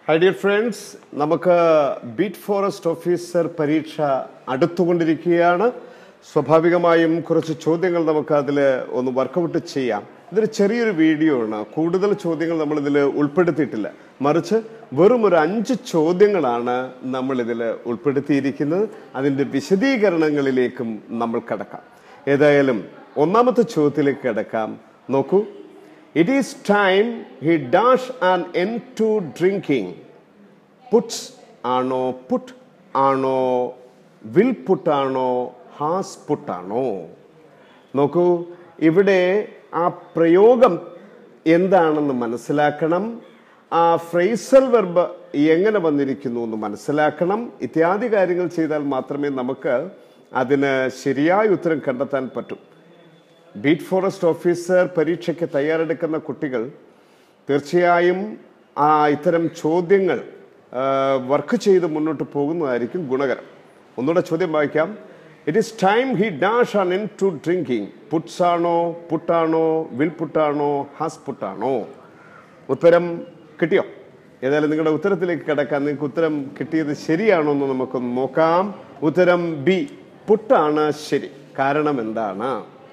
High dear friends നമുക്ക് beat forest officer പരീക്ഷ അടുത്തുകൊണ്ടിരിക്കുകയാണ് സ്വാഭാവികമായും കുറച്ച് ചോദ്യങ്ങൾ നമുക്ക് അതിൽ ഒന്ന് വർക്കൗട്ട് ചെയ്യാം ഇതൊരു ചെറിയൊരു വീഡിയോ ആണ് കൂടുതൽ ചോദ്യങ്ങൾ നമ്മൾ ഇതിൽ ഉൾപ്പെടുത്തിയിട്ടില്ല മറിച്ച് വെറും ഒരു അഞ്ച് ചോദ്യങ്ങളാണ് നമ്മൾ ഇതിൽ ഉൾപ്പെടുത്തിയിരിക്കുന്നത് അതിൻ്റെ വിശദീകരണങ്ങളിലേക്കും നമ്മൾ കടക്കാം ഏതായാലും ഒന്നാമത്തെ ചോദ്യത്തിലേക്ക് കിടക്കാം നോക്കൂ it is time he dash an end to drinking puts ആണോ പുട്ട് ആണോ വിൽ പുട്ടാണോ ഹാസ് പുട്ടാണോ നോക്കൂ ഇവിടെ ആ പ്രയോഗം എന്താണെന്ന് മനസ്സിലാക്കണം ആ ഫ്രേസൽ വെർബ് എങ്ങനെ വന്നിരിക്കുന്നു എന്ന് മനസ്സിലാക്കണം ഇത്യാദി കാര്യങ്ങൾ ചെയ്താൽ മാത്രമേ നമുക്ക് അതിന് ശരിയായ ഉത്തരം കണ്ടെത്താൻ പറ്റൂ ബീറ്റ് ഫോറസ്റ്റ് ഓഫീസർ പരീക്ഷയ്ക്ക് തയ്യാറെടുക്കുന്ന കുട്ടികൾ തീർച്ചയായും ആ ഇത്തരം ചോദ്യങ്ങൾ വർക്ക് ചെയ്ത് മുന്നോട്ട് പോകുന്നതായിരിക്കും ഗുണകരം ഒന്നുകൂടെ ചോദ്യം വായിക്കാം it is time he dash an end to drinking puts ആണോ പുട്ടാണോ വിൽ പുട്ടാണോ ഹാസ് പുട്ടാണോ ഉത്തരം കിട്ടിയോ ഏതായാലും നിങ്ങളുടെ ഉത്തരത്തിലേക്ക് കിടക്കാൻ നിങ്ങൾക്ക് ഉത്തരം കിട്ടിയത് ശരിയാണോ എന്ന് നമുക്കൊന്ന് നോക്കാം ഉത്തരം ബി പുട്ടാണ് ശരി കാരണം എന്താണ്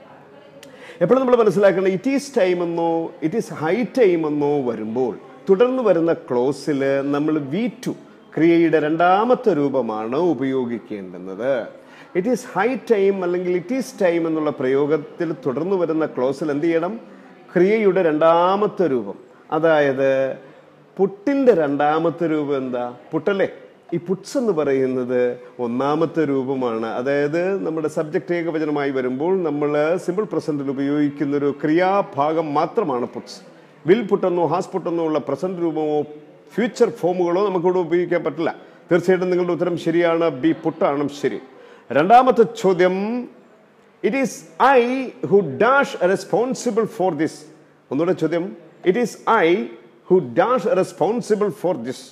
എപ്പോഴും നമ്മൾ മനസ്സിലാക്കണം ഇറ്റ് ഈസ് ടൈം എന്നോ ഇറ്റ് ഈസ് ഹൈ ടൈം എന്നോ വരുമ്പോൾ തുടർന്ന് വരുന്ന ക്ലോസിൽ നമ്മൾ വി ടു ക്രിയയുടെ രണ്ടാമത്തെ രൂപമാണ് ഉപയോഗിക്കേണ്ടുന്നത് ഇറ്റ് ഈസ് ഹൈ ടൈം അല്ലെങ്കിൽ ഇറ്റ് ഈസ് ടൈം എന്നുള്ള പ്രയോഗത്തിൽ തുടർന്ന് വരുന്ന ക്ലോസിൽ എന്ത് ചെയ്യണം ക്രിയയുടെ രണ്ടാമത്തെ രൂപം അതായത് പുട്ടിന്റെ രണ്ടാമത്തെ രൂപം എന്താ പുട്ടല്ലേ ഈ പുട്സ് എന്ന് പറയുന്നത് ഒന്നാമത്തെ രൂപമാണ് അതായത് നമ്മുടെ സബ്ജക്റ്റ് ഏകവചനമായി വരുമ്പോൾ നമ്മൾ സിമ്പിൾ പ്രസന്റിൽ ഉപയോഗിക്കുന്ന ഒരു ക്രിയാഭാഗം മാത്രമാണ് പുട്സ് വിൽ പുട്ടെന്നോ ഹാസ് പുട്ടെന്നോ ഉള്ള പ്രസന്റ് രൂപമോ ഫ്യൂച്ചർ ഫോമുകളോ നമുക്കിവിടെ ഉപയോഗിക്കാൻ പറ്റില്ല തീർച്ചയായിട്ടും നിങ്ങളുടെ ഉത്തരം ശരിയാണ് ബി പുട്ടാണ് ശരി രണ്ടാമത്തെ ചോദ്യം it is I who dash responsible for this ഒന്നുകൂടെ ചോദ്യം it is I who dash responsible for this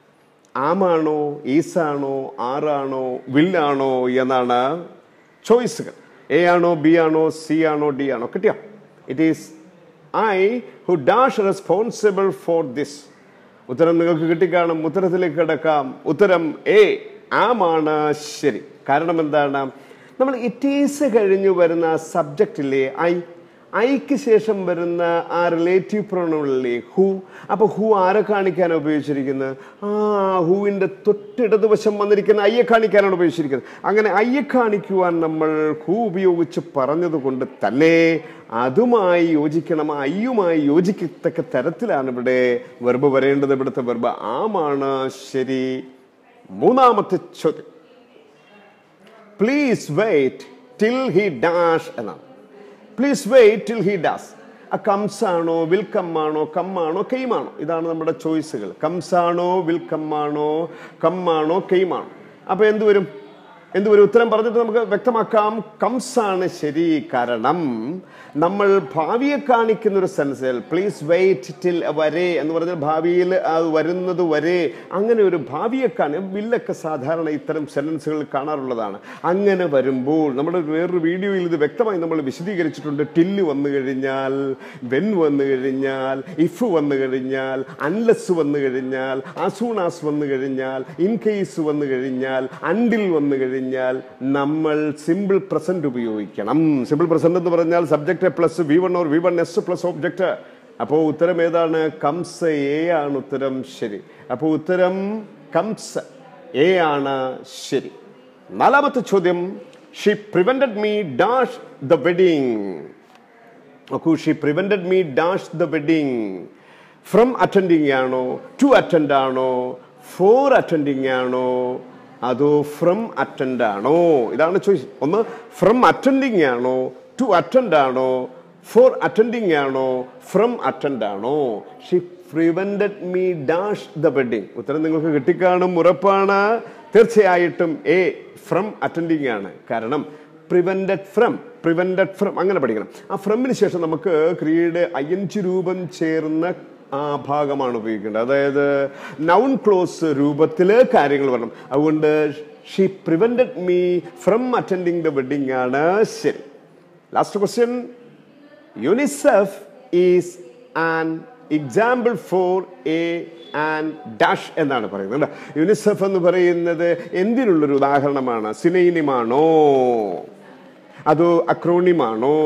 ആമാണോ ഈസാണോ ആറാണോ വില്ലാണോ എന്നാണ് ചോയ്സുകൾ എ ആണോ ബി ആണോ സി ആണോ ഡി ആണോ കിട്ടിയോ it is I who dash responsible for this ഉത്തരം നിങ്ങൾക്ക് കിട്ടിക്കാണും ഉത്തരത്തിലേക്ക് കിടക്കാം ഉത്തരം എ ആമാണ് ശരി കാരണം എന്താണ് നമ്മൾ ഇറ്റ് ഈസ് കഴിഞ്ഞു വരുന്ന സബ്ജക്റ്റില്ലേ ഐ ഐക്ക് ശേഷം വരുന്ന ആ റിലേറ്റീവ് പ്രൊണൗണില്ലേ ഹു അപ്പൊ ഹു ആരെ കാണിക്കാനാണ് ഉപയോഗിച്ചിരിക്കുന്നത് ആ ഹൂവിന്റെ തൊട്ടിടതുവശം വന്നിരിക്കുന്ന അയ്യെ കാണിക്കാനാണ് ഉപയോഗിച്ചിരിക്കുന്നത് അങ്ങനെ അയ്യെ കാണിക്കുവാൻ നമ്മൾ ഹു ഉപയോഗിച്ച് പറഞ്ഞത് കൊണ്ട് തന്നെ അതുമായി യോജിക്കണം ആ അയ്യുമായി യോജിക്കത്തക്ക തരത്തിലാണ് ഇവിടെ വെർബ് വരേണ്ടത് ഇവിടുത്തെ വെർബ് ആമാണ് ശരി മൂന്നാമത്തെ ചോദ്യം please wait till he dash എന്നാണ് please wait till he does ആ കംസ് ആണോ വിൽക്കം ആണോ കമ്മാണോ കെയ്മാണോ ഇതാണ് നമ്മുടെ ചോയ്സുകൾ കംസ് ആണോ വിൽക്കം ആണോ കമ്മാണോ കെയ്മാണോ അപ്പൊ എന്ത് വരും എന്ത് വരും ഉത്തരം പറഞ്ഞിട്ട് നമുക്ക് വ്യക്തമാക്കാം കംസ് ആണ് ശരി കാരണം നമ്മൾ ഭാവിയെ കാണിക്കുന്ന ഒരു സെൻസിൽ പ്ലീസ് വെയിറ്റ് ടിൽ വരെ എന്ന് പറഞ്ഞാൽ ഭാവിയിൽ അത് വരുന്നത് വരെ അങ്ങനെ ഒരു ഭാവിയെ കാണി വില്ലൊക്കെ സാധാരണ ഇത്തരം സെൻറ്റൻസുകൾ കാണാറുള്ളതാണ് അങ്ങനെ വരുമ്പോൾ നമ്മുടെ വേറൊരു വീഡിയോയിൽ ഇത് വ്യക്തമായി നമ്മൾ വിശദീകരിച്ചിട്ടുണ്ട് ടില്ല് വന്നു കഴിഞ്ഞാൽ വെൻ വന്നു കഴിഞ്ഞാൽ ഇഫ് വന്നു കഴിഞ്ഞാൽ അൺലെസ് വന്നു കഴിഞ്ഞാൽ അസൂണാസ് വന്നു കഴിഞ്ഞാൽ ഇൻ കേസ് വന്നു കഴിഞ്ഞാൽ അണ്ടിൽ വന്നു കഴിഞ്ഞാൽ നമ്മൾ സിമ്പിൾ പ്രസന്റ് ഉപയോഗിക്കണം സിമ്പിൾ പ്രസന്റ് എന്ന് പറഞ്ഞാൽ subject plus V one or V one S plus object അപ്പോൾ ഉത്തരം ഏതാണ് കംസ് എ ആണ് ഉത്തരം ശരി അപ്പോൾ ഉത്തരം കംസ് എ ആണ് ശരി നാലാമത്തെ ചോദ്യം she prevented me dash the wedding നോക്കൂ she prevented me dash the wedding from attending ആണോ ടു അറ്റൻഡ് ആണോ ഫോർ അറ്റൻഡിങ് ആണോ അതോ ഫ്രം അറ്റൻഡ് ആണോ ഇതാണ് ചോയ്സ് ഒന്ന് ഫ്രം അറ്റൻഡിങ് ആണോ ടു അറ്റൻഡ് ആണോ ഫോർ അറ്റൻഡിങ് ആണോ ഫ്രം അറ്റൻഡ് ആണോ she prevented me dash the wedding ഉത്തരം നിങ്ങൾക്ക് കിട്ടിക്കാണും ഉറപ്പാണ് തീർച്ചയായിട്ടും എ ഫ്രം അറ്റൻഡിങ് ആണ് കാരണം പ്രിവെന്റഡ് ഫ്രം പ്രിവെന്റഡ് ഫ്രം അങ്ങനെ പഠിക്കണം ആ ഫ്രമിന് ശേഷം നമുക്ക് ക്രിയയുടെ അയ്യഞ്ച് രൂപം ചേർന്ന ആ ഭാഗമാണ് ഉപയോഗിക്കേണ്ടത് അതായത് നൗൺ ക്ലോസ് രൂപത്തിൽ കാര്യങ്ങൾ വരണം അതുകൊണ്ട് she prevented me from attending the wedding ആണ് ശരി last question UNICEF is an example for a and dash എന്നാണ് പറയുന്നത് കേട്ടോ. യുനിസെഫ് എന്ന് പറയുന്നത് എന്തിനുള്ളൊരു ഉദാഹരണമാണ് സിനൈനിമാണോ അതോ അക്രോണിമാണോ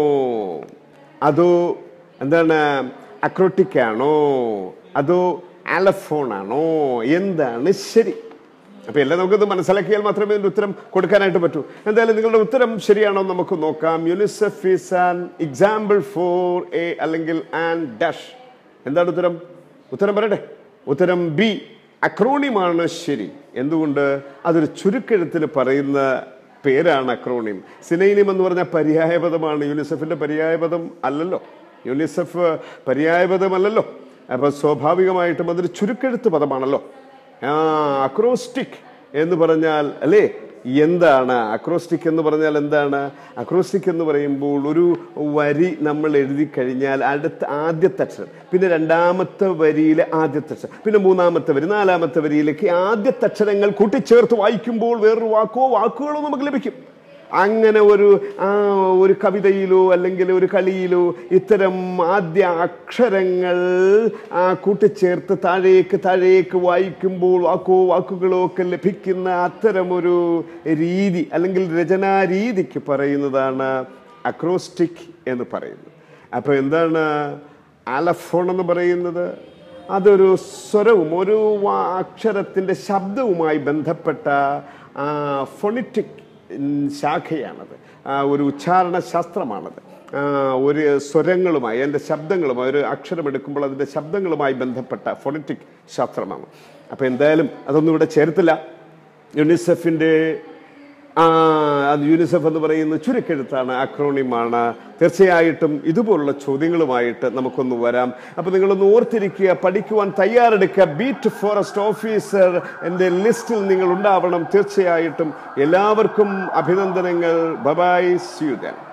അതോ എന്താണ് അക്രോട്ടിക് ആണോ അതോ ആലഫോൺ ആണോ എന്താണ് ശരി അപ്പൊ എല്ലാം നമുക്കത് മനസ്സിലാക്കിയാൽ മാത്രമേ ഇതിന്റെ ഉത്തരം കൊടുക്കാനായിട്ട് പറ്റൂ എന്തായാലും നിങ്ങളുടെ ഉത്തരം ശരിയാണോ എന്ന് നമുക്ക് നോക്കാം UNICEF is an example for a അല്ലെങ്കിൽ ആൻ ഡാഷ് എന്താണ് ഉത്തരം ഉത്തരം പറയട്ടെ ഉത്തരം ബി അക്രോണിമാണ് ശരി എന്തുകൊണ്ട് അതൊരു ചുരുക്കെഴുത്തിൽ പറയുന്ന പേരാണ് അക്രോണിം സിനൈനിം എന്ന് പറഞ്ഞ പര്യായപദമാണ് യൂനിസെഫിന്റെ പര്യായപദം അല്ലല്ലോ യൂനിസെഫ് പര്യായപദമല്ലല്ലോ അപ്പൊ സ്വാഭാവികമായിട്ടും അതൊരു ചുരുക്കെഴുത്ത് പദമാണല്ലോ ആ അക്രോസ്റ്റിക് എന്ന് പറഞ്ഞാൽ അല്ലേ എന്താണ് അക്രോസ്റ്റിക് എന്ന് പറഞ്ഞാൽ എന്താണ് അക്രോസ്റ്റിക് എന്ന് പറയുമ്പോൾ ഒരു വരി നമ്മൾ എഴുതി കഴിഞ്ഞാൽ അടുത്ത ആദ്യത്തെ അക്ഷരം പിന്നെ രണ്ടാമത്തെ വരിയിലെ ആദ്യത്തെ അക്ഷരം പിന്നെ മൂന്നാമത്തെ വരി നാലാമത്തെ വരിയിലേക്ക് ആദ്യത്തെ അക്ഷരങ്ങൾ കൂട്ടിച്ചേർത്ത് വായിക്കുമ്പോൾ വേറൊരു വാക്കോ വാക്കുകളോ നമുക്ക് ലഭിക്കും അങ്ങനെ ഒരു ആ, ഒരു കവിതയിലോ അല്ലെങ്കിൽ ഒരു കളിയിലോ ഇത്തരം ആദ്യ അക്ഷരങ്ങൾ ആ, കൂട്ടിച്ചേർത്ത് താഴേക്ക് താഴേക്ക് വായിക്കുമ്പോൾ വാക്കോ വാക്കുകളോ ഒക്കെ ലഭിക്കുന്ന അത്തരമൊരു രീതി അല്ലെങ്കിൽ രചനാ രീതിക്ക് പറയുന്നതാണ് അക്രോസ്റ്റിക് എന്ന് പറയുന്നത് അപ്പോൾ എന്താണ് ആലഫോൺ എന്ന് പറയുന്നത് അതൊരു സ്വരവും ഒരു വാ- അക്ഷരത്തിൻ്റെ ശബ്ദവുമായി ബന്ധപ്പെട്ട ഫൊണിറ്റിക് ശാഖയാണത് ആ, ഒരു ഉച്ചാരണ ശാസ്ത്രമാണത് ആ, ഒരു സ്വരങ്ങളുമായി അതിൻ്റെ ശബ്ദങ്ങളുമായി ഒരു അക്ഷരം എടുക്കുമ്പോൾ അതിൻ്റെ ശബ്ദങ്ങളുമായി ബന്ധപ്പെട്ട ഫൊണിറ്റിക് ശാസ്ത്രമാണ് അപ്പോൾ എന്തായാലും അതൊന്നും ഇവിടെ ചേർത്തില്ല യുനിസെഫിൻ്റെ ആ, അത് യൂനിസെഫ് എന്ന് പറയുന്ന ചുരുക്കെഴുത്താണ് അക്രോണിമാണ് തീർച്ചയായിട്ടും ഇതുപോലുള്ള ചോദ്യങ്ങളുമായിട്ട് നമുക്കൊന്ന് വരാം അപ്പൊ നിങ്ങളൊന്ന് ഓർത്തിരിക്കുക പഠിക്കുവാൻ തയ്യാറെടുക്കുക ബീറ്റ് ഫോറസ്റ്റ് ഓഫീസർ എൻ്റെ ലിസ്റ്റിൽ നിങ്ങൾ ഉണ്ടാവണം തീർച്ചയായിട്ടും എല്ലാവർക്കും അഭിനന്ദനങ്ങൾ ബബായ് സ്യൂതൻ